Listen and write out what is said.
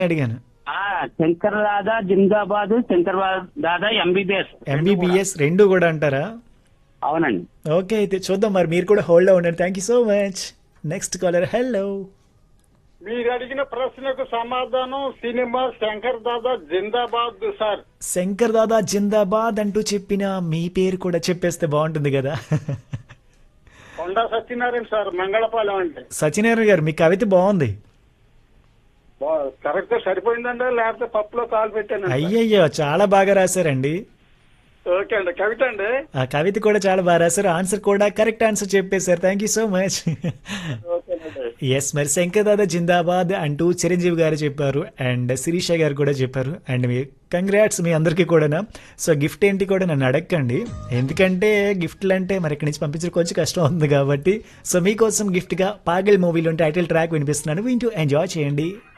అడిగాను ఆ Shankar Dada Zindabad Shankar Dada M B B S M B B S రెండు కూడా అంటారా అవునండి ఓకే అయితే చూద్దాం మరి మీరు కూడా హోల్డ్ ఉండండి thank you so much next caller hello మీరు అడిగిన ప్రశ్నకు సమాధానం సినిమా శంకర్ దాదా జిందాబాద్ సార్ శంకర్ దాదా జిందాబాద్ అంటూ చెప్పిన మీ పేరు కూడా చెప్పేస్తే బాగుంటుంది కదా కొండా సత్యనారాయణ సార్ మంగళపాలెం అంటే సత్యనారాయణ గారు మీ కవిత బాగుంది కరెక్ట్ గా సరిపోయిందండి లేకపోతే పప్పులో కాలు పెట్టాను అయ్యయ్యో చాలా బాగా రాశారండి ఓకే అండి కవిత అండి ఆ కవిత కూడా చాలా బాగా రాశారు ఆన్సర్ కూడా కరెక్ట్ ఆన్సర్ చెప్పేశారు థ్యాంక్ యూ సో మచ్ ఓకేనండి ఎస్ మరి శంకర్ దాదా జిందాబాద్ అంటూ చిరంజీవి గారు చెప్పారు అండ్ శిరీష గారు కూడా చెప్పారు అండ్ మీ కంగ్రాట్స్ మీ అందరికీ కూడా సో గిఫ్ట్ ఏంటి కూడా నన్ను అడగండి ఎందుకంటే గిఫ్ట్లు అంటే మరి ఇక్కడి నుంచి పంపించడం కొంచెం కష్టం ఉంది కాబట్టి సో మీకోసం గిఫ్ట్గా పాగల్ మూవీలో టైటిల్ ట్రాక్ వినిపిస్తున్నాను వింటూ ఎంజాయ్ చేయండి